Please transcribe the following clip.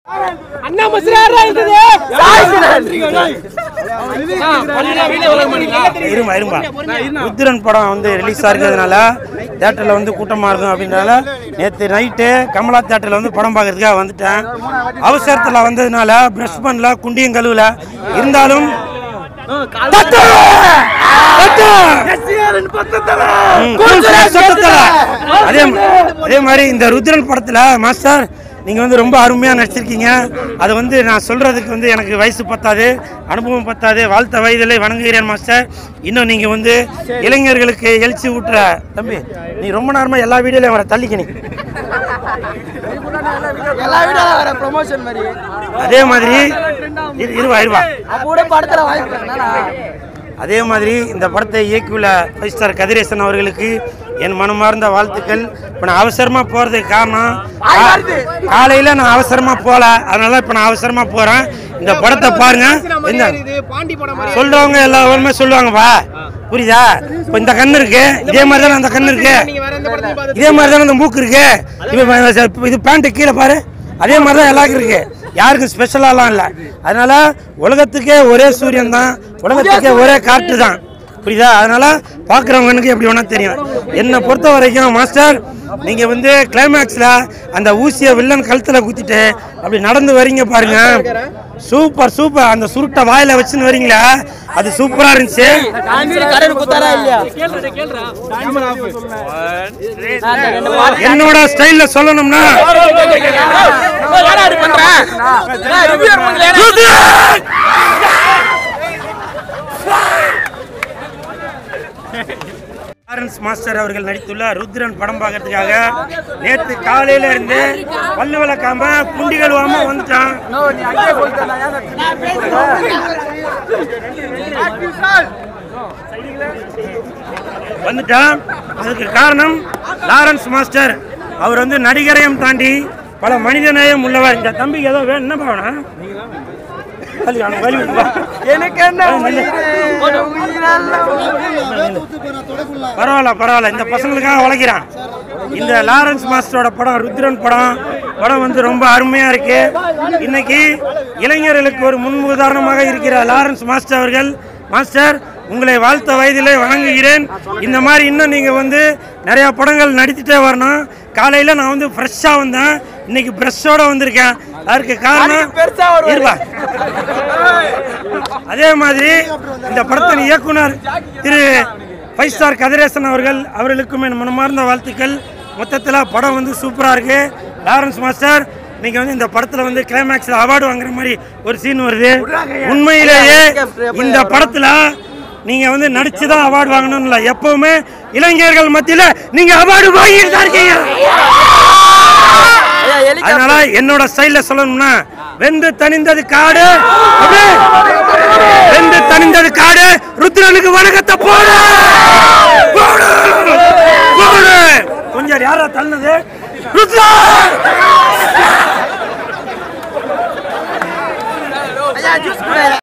அண்ணா மசுரா இருந்தது இருமா இருமா ருத்ரன் படம் வந்து ரிலீஸ் ஆகிறதுனால தேட்டரில் வந்து கூட்டமாக இருக்கும் அப்படின்றனால நேற்று நைட்டு கமலா தேட்டரில் வந்து படம் பார்க்கறதுக்காக வந்துட்டேன் அவசரத்தில் வந்ததுனால ப்ரஷ் பண்ணல குண்டியும் கழுவல இருந்தாலும் தட்டு! தட்டு! ம், சத்தத்துல. அதே அதே மாதிரி இந்த ருத்ரன் படத்தில் மாஸ்டர் நீங்கள் வந்து ரொம்ப அருமையாக நடிச்சிருக்கீங்க அது வந்து நான் சொல்கிறதுக்கு வந்து எனக்கு வயசு பத்தாது அனுபவம் பத்தாது வாழ்த்த வயதிலே வணங்குகிறேன் மாஸ்டர் இன்னும் நீங்கள் வந்து இளைஞர்களுக்கு எழுச்சி ஊட்டுற தம்பி நீ ரொம்ப நேரமாக எல்லா வீடியோலையும் வர தள்ளிக்க நீ எல்லா வீடியோ வர ப்ரொமோஷன் மாதிரி அதே மாதிரி இரு- இருவா இருவா அப்ப கூட படத்துல வாய்ப்பு அதே மாதிரி இந்த படத்தை இயக்கியுள்ள ஃபைவ் ஸ்டார் கதிரேசன் அவர்களுக்கு என் மனமார்ந்த வாழ்த்துக்கள் இப்போ நான் அவசரமாக போகிறதுக்கு காரணம் காலையில் நான் அவசரமாக போகல அதனால இப்போ நான் அவசரமாக போகிறேன் இந்த படத்தை பாருங்க இந்த பாண்டி படம் சொல்றவங்க எல்லாருமே சொல்லுவாங்கப்பா புரியுதா இப்போ இந்த கண்ணு இருக்கு இதே மாதிரி தானே அந்த கண்ணு இருக்கு நீங்க வேற எந்த படத்தையும் பார்த்து இதே மாதிரி தானே அந்த மூக்கு இருக்கு இப்போ இது பேண்ட்டு கீழே பாரு அதே மாதிரி தான் எல்லாருக்கும் இருக்கு யாருக்கும் ஸ்பெஷலாலாம் இல்லை அதனால உலகத்துக்கே ஒரே சூரியன் தான் உலகத்துக்கே ஒரே காற்று தான் புரியுதா அதனால பார்க்குறவங்களுக்கு எப்படி வேணா தெரியும் என்னை பொறுத்த வரைக்கும் மாஸ்டர் நீங்க வந்து கிளைமேக்ஸ்ல அந்த ஊசியை வில்லன் கழுத்துல குத்திட்டு அப்படி நடந்து வரீங்க பாருங்க சூப்பர் சூப்பர் அந்த சுருட்டை வாயில வச்சுன்னு வரீங்களா அது சூப்பரா இருந்துச்சு கரண்ட் குத்தாரா இல்லையா என்னோட ஸ்டைல்ல சொல்லணும்னா ருத்ரன்! லாரன்ஸ் மாஸ்டர் அவர்கள் நடித்துள்ள ருத்ரன் படம் பார்க்கறதுக்காக நேத்து காலையில இருந்து பல்லு விளக்காம குண்டி கழுவாம வந்துட்டான் வந்துட்டான் அதுக்கு காரணம் லாரன்ஸ் மாஸ்டர் அவர் வந்து நடிகரையும் தாண்டி பல மனிதநேயம் உள்ளவர் இந்த தம்பிக்கு ஏதோ வேணும் என்ன பாவனா வலி அவனுக்கு வலி விட்டு வா. எனக்கு என்ன பரவாயில்ல பரவாயில்ல இந்த பசங்களுக்காக உழைக்கிறான் இந்த லாரன்ஸ் மாஸ்டரோட படம் ருத்ரன் படம் படம் வந்து ரொம்ப அருமையா இருக்கு இன்னைக்கு இளைஞர்களுக்கு ஒரு முன் உதாரணமாக இருக்கிற லாரன்ஸ் மாஸ்டர் அவர்கள் மாஸ்டர் உங்களை வாழ்த்த வயதிலே வணங்குகிறேன் இந்த மாதிரி இன்னும் நீங்க வந்து நிறைய படங்கள் நடித்துட்டே வரணும் காலையில நான் வந்து ஃப்ரெஷ்ஷா வந்தேன் இன்னைக்கு ப்ரெஷ்ஷோட வந்திருக்கேன் அதற்கு காரணம் இருப்பா அதே மாதிரி இந்த படத்தின் இயக்குனர் திரு ஃபைவ் ஸ்டார் கதிரேசன் அவர்கள் அவர்களுக்கும் என் மனமார்ந்த வாழ்த்துக்கள் மொத்தத்தில் படம் வந்து சூப்பராக இருக்கு லாரன்ஸ் மாஸ்டர் நீங்கள் வந்து இந்த படத்தில் வந்து கிளைமேக்ஸில் அவார்டு வாங்குற மாதிரி ஒரு சீன் வருது உண்மையிலேயே இந்த படத்தில் நீங்கள் வந்து நடிச்சு தான் அவார்டு வாங்கணும்னு இல்லை எப்பவுமே இளைஞர்கள் மத்தியில் நீங்கள் அவார்டு வாங்கிட்டு தான் இருக்கீங்க அதனால என்னோட ஸ்டைல்ல சொல்லணும்னா வெந்து தணிந்தது காடு அப்படியே. வெந்து தணிந்தது காடு ருத்ரனுக்கு வணக்கத்தை போடு போடு போடு கொஞ்சம் யாரா தள்ளுனது ருத்ரா